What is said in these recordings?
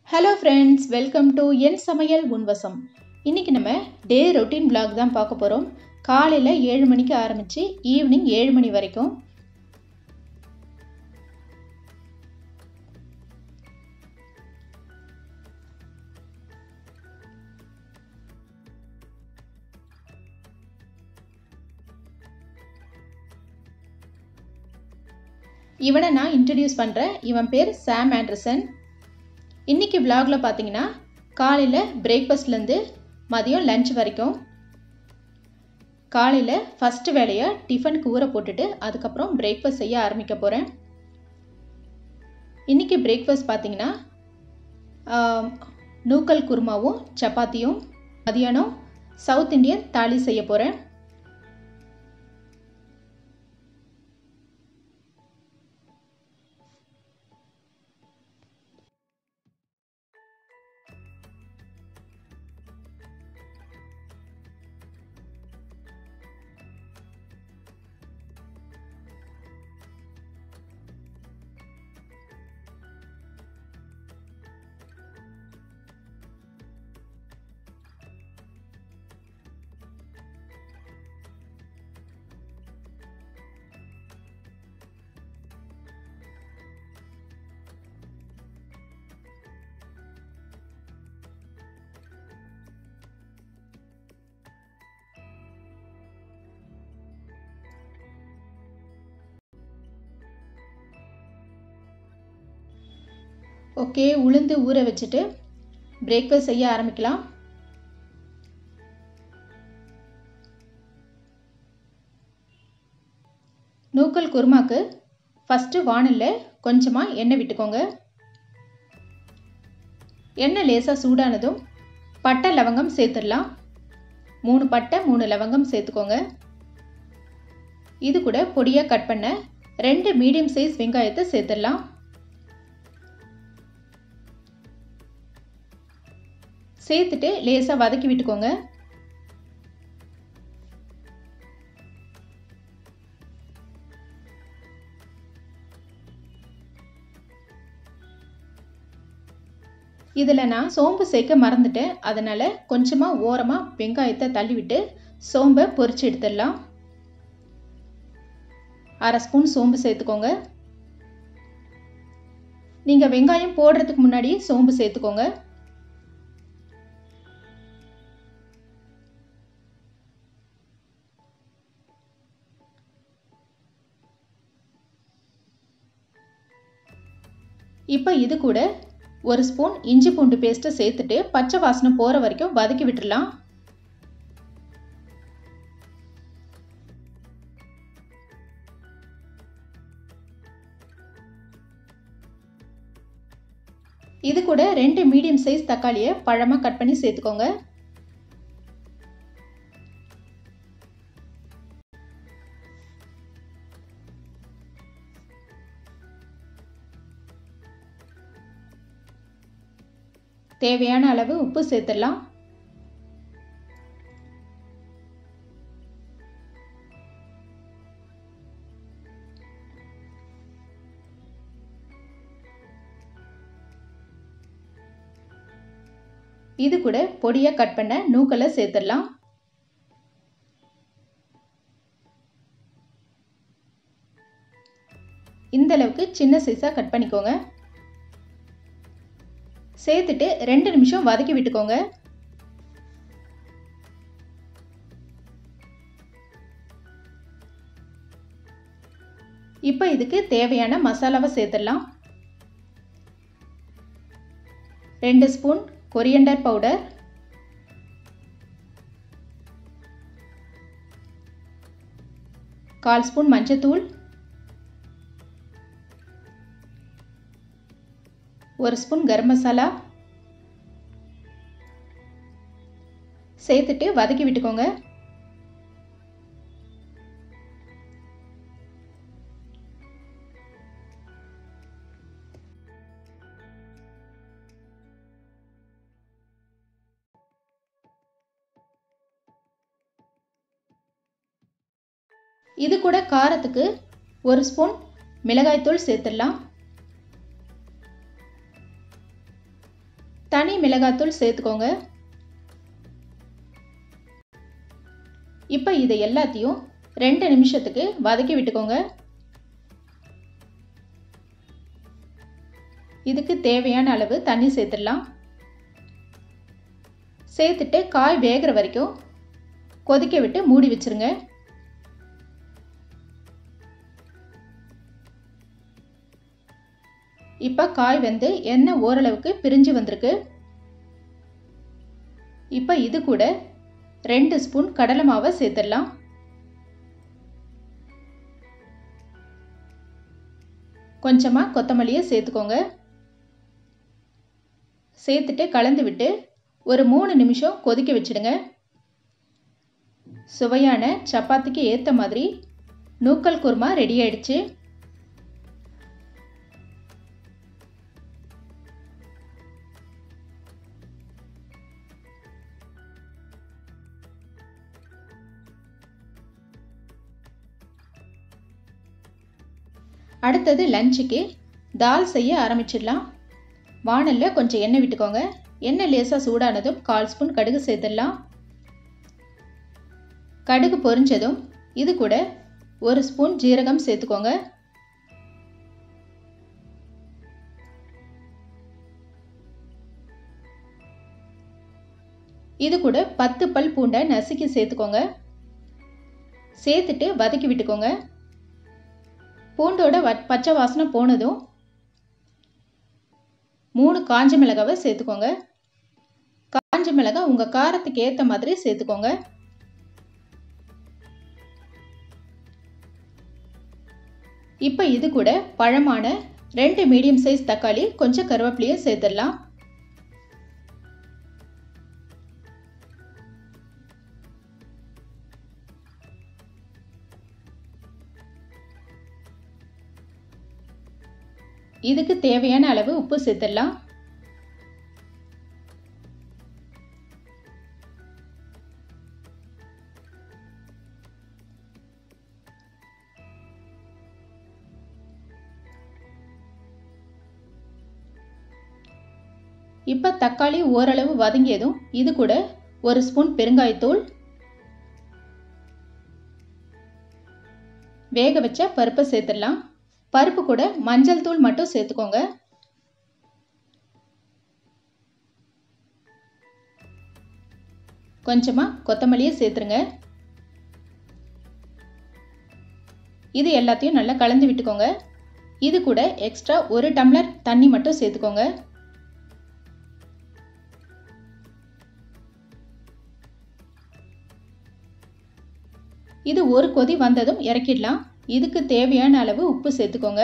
hello friends welcome to என் சமையல் உன்வசம் இன்றைக்கி நம்ம டே ரொட்டீன் vlog தான் பார்க்க போகிறோம் காலையில் ஏழு மணிக்கு ஆரம்பித்து ஈவினிங் ஏழு மணி வரைக்கும் இவனை நான் இன்ட்ரடியூஸ் பண்ணுறேன் இவன் பேர் சாம் ஆண்டர்சன் இன்றைக்கி விலாகில் பார்த்தீங்கன்னா காலையில் பிரேக்ஃபாஸ்ட்லேருந்து மதியம் லஞ்ச் வரைக்கும் காலையில் ஃபஸ்ட்டு வேலையாக டிஃபனுக்கு ஊற போட்டுட்டு அதுக்கப்புறம் பிரேக்ஃபாஸ்ட் செய்ய ஆரம்பிக்க போகிறேன் இன்றைக்கி பிரேக்ஃபாஸ்ட் பார்த்தீங்கன்னா நூக்கல் குருமாவும் சப்பாத்தியும் மதியானம் சவுத் இண்டியன் தாலி செய்ய போகிறேன் ஓகே உளுந்து ஊற வச்சுட்டு பிரேக்ஃபாஸ்ட் செய்ய ஆரம்பிக்கலாம் நூக்கல் குருமாக்கு ஃபஸ்ட்டு வானலில் கொஞ்சமாக எண்ணெய் விட்டுக்கோங்க எண்ணெய் லேசாக சூடானதும் பட்டை லவங்கம் சேர்த்துடலாம் மூணு பட்டை மூணு லவங்கம் சேர்த்துக்கோங்க இது கூட பொடியாக கட் பண்ண ரெண்டு மீடியம் சைஸ் வெங்காயத்தை சேர்த்துடலாம் சேர்த்துட்டு லேசாக வதக்கி விட்டுக்கோங்க இதில் நான் சோம்பு சேர்க்க மறந்துட்டேன் அதனால் கொஞ்சமாக ஓரமாக வெங்காயத்தை தள்ளிவிட்டு சோம்பை பொரிச்சு எடுத்துடலாம் அரை ஸ்பூன் சோம்பு சேர்த்துக்கோங்க நீங்கள் வெங்காயம் போடுறதுக்கு முன்னாடி சோம்பு சேர்த்துக்கோங்க இப்போ இது கூட ஒரு ஸ்பூன் இஞ்சி பூண்டு பேஸ்ட்டை சேர்த்துட்டு பச்சை வாசனை போகிற வரைக்கும் வதக்கி விட்டுடலாம் இது கூட ரெண்டு மீடியம் சைஸ் தக்காளியை பழமாக கட் பண்ணி சேர்த்துக்கோங்க தேவையான அளவு உப்பு சேர்த்துடலாம் இது கூட பொடியாக கட் பண்ண நூக்கலை சேர்த்துடலாம் இந்த அளவுக்கு சின்ன சைஸாக கட் பண்ணிக்கோங்க சேர்த்துட்டு ரெண்டு நிமிஷம் வதக்கி விட்டுக்கோங்க இப்போ இதுக்கு தேவையான மசாலாவை சேர்த்துடலாம் ரெண்டு ஸ்பூன் கொரியண்டர் பவுடர் கால் ஸ்பூன் மஞ்சத்தூள் ஒரு ஸ்பூன் கரம் மசாலா சேர்த்துட்டு வதக்கி விட்டுக்கோங்க இது கூட காரத்துக்கு ஒரு ஸ்பூன் மிளகாய்த்தூள் சேர்த்துடலாம் தனி மிளகாத்தூள் சேர்த்துக்கோங்க இப்போ இதை எல்லாத்தையும் ரெண்டு நிமிஷத்துக்கு வதக்கி விட்டுக்கோங்க இதுக்கு தேவையான அளவு தண்ணி சேர்த்துடலாம் சேர்த்துட்டு காய் வேகிற வரைக்கும் கொதிக்க விட்டு மூடி வச்சிருங்க இப்போ காய் வந்து எண்ணெய் ஓரளவுக்கு பிரிஞ்சு வந்திருக்கு இப்போ இது கூட ரெண்டு ஸ்பூன் கடலை மாவை சேர்த்துடலாம் கொஞ்சமாக கொத்தமல்லியை சேர்த்துக்கோங்க சேர்த்துட்டு கலந்து விட்டு ஒரு மூணு நிமிஷம் கொதிக்க வச்சுடுங்க சுவையான சப்பாத்திக்கு ஏற்ற மாதிரி நூக்கல் குருமா ரெடி ஆயிடுச்சு அடுத்தது லஞ்சுக்கு தால் செய்ய ஆரம்பிச்சிடலாம் வானலில் கொஞ்சம் எண்ணெய் விட்டுக்கோங்க எண்ணெய் லேசாக சூடானதும் கால் ஸ்பூன் கடுகு சேர்த்துடலாம் கடுகு பொரிஞ்சதும் இது கூட ஒரு ஸ்பூன் ஜீரகம் சேர்த்துக்கோங்க இது கூட பத்து பல் பூண்டை நசுக்கி சேர்த்துக்கோங்க சேர்த்துட்டு வதக்கி விட்டுக்கோங்க பூண்டோட வ பச்சை வாசனை போனதும் மூணு காஞ்ச மிளகாவை சேர்த்துக்கோங்க காஞ்ச மிளகாய் உங்கள் காரத்துக்கு ஏற்ற மாதிரி சேர்த்துக்கோங்க இப்போ இது கூட பழமான ரெண்டு மீடியம் சைஸ் தக்காளி கொஞ்சம் கருவேப்பிலையும் சேர்த்துடலாம் இதுக்கு தேவையான அளவு உப்பு சேர்த்துடலாம் இப்போ தக்காளி ஓரளவு வதங்கியதும் இது கூட ஒரு ஸ்பூன் பெருங்காயத்தூள் வேக வச்ச பருப்பை சேர்த்துடலாம் பருப்பு கூட மஞ்சள் தூள் மட்டும் சேர்த்துக்கோங்க கொஞ்சமாக கொத்தமல்லியை சேர்த்துருங்க இது எல்லாத்தையும் நல்லா கலந்து விட்டுக்கோங்க இது கூட எக்ஸ்ட்ரா ஒரு டம்ளர் தண்ணி மட்டும் சேர்த்துக்கோங்க இது ஒரு கொதி வந்ததும் இறக்கிடலாம் இதுக்கு தேவையான அளவு உப்பு சேர்த்துக்கோங்க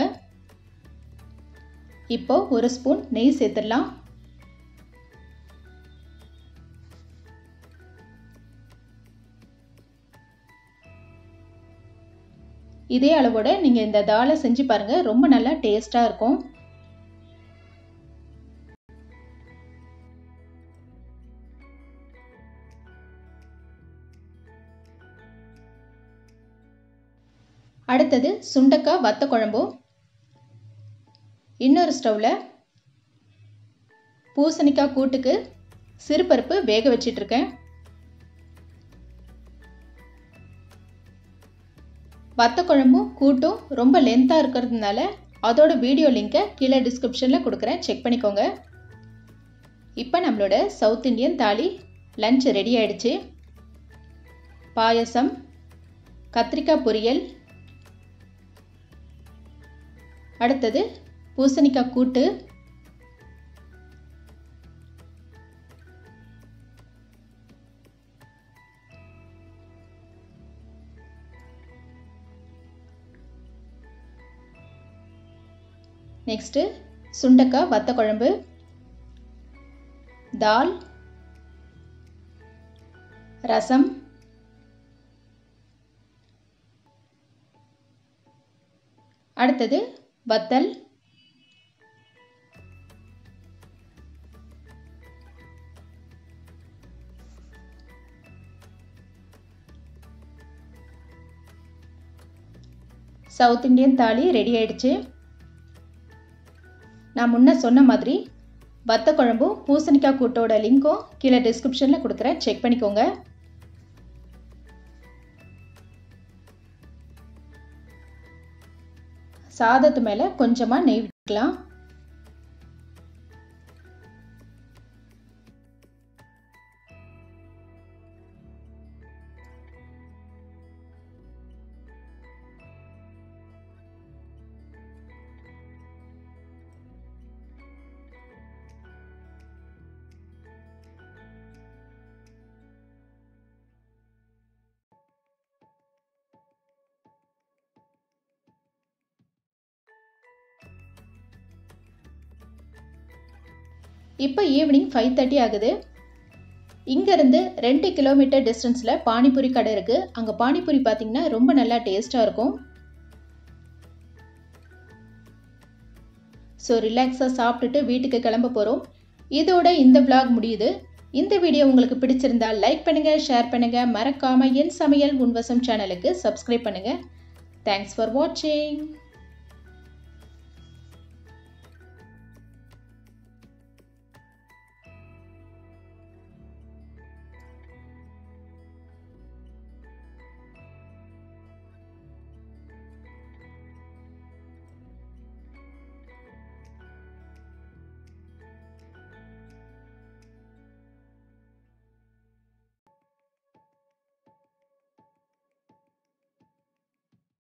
இப்போ ஒரு ஸ்பூன் நெய் சேர்த்துடலாம் இதே அளவோட நீங்கள் இந்த தாலை செஞ்சு பாருங்கள் ரொம்ப நல்லா டேஸ்ட்டாக இருக்கும் அடுத்தது சுண்டக்காய் வத்த குழம்பும் இன்னொரு ஸ்டவ்வில் பூசணிக்காய் கூட்டுக்கு சிறுபருப்பு வேக வச்சிட்ருக்கேன் வத்த குழம்பும் கூட்டும் ரொம்ப லென்த்தாக இருக்கிறதுனால அதோட வீடியோ லிங்கை கீழே டிஸ்கிரிப்ஷனில் கொடுக்குறேன் செக் பண்ணிக்கோங்க இப்போ நம்மளோட south Indian thali lunch ready ஆயிடுச்சு பாயசம் கத்திரிக்காய் பொரியல் அடுத்தது பூசணிக்காய் கூட்டு நெக்ஸ்ட்டு சுண்டக்காய் வத்த குழம்பு தால் ரசம் அடுத்தது வத்தல் சவுத் இண்டியன் தாலி ரெடி ஆயிடுச்சு நான் முன்ன சொன்ன மாதிரி வத்த குழம்பும் பூசணிக்காய் கூட்டோட லிங்க்கும் கீழே டிஸ்கிரிப்ஷனில் கொடுக்குறேன் செக் பண்ணிக்கோங்க சாதத்து மேலே கொஞ்சமாக நெய் விட்டுக்கலாம் இப்போ ஈவினிங் ஃபைவ் தேர்ட்டி ஆகுது இங்கேருந்து ரெண்டு கிலோமீட்டர் டிஸ்டன்ஸில் பானிபூரி கடை இருக்குது அங்கே பானிபூரி பார்த்தீங்கன்னா ரொம்ப நல்லா டேஸ்ட்டாக இருக்கும் ஸோ ரிலாக்ஸாக சாப்பிட்டுட்டு வீட்டுக்கு கிளம்ப போகிறோம் இதோட இந்த விளாக் முடியுது இந்த வீடியோ உங்களுக்கு பிடிச்சிருந்தா லைக் பண்ணுங்கள் ஷேர் பண்ணுங்கள் மறக்காமல் என் சமையல் உன்வசம் சேனலுக்கு சப்ஸ்கிரைப் பண்ணுங்கள் தேங்க்ஸ் ஃபார் வாட்சிங்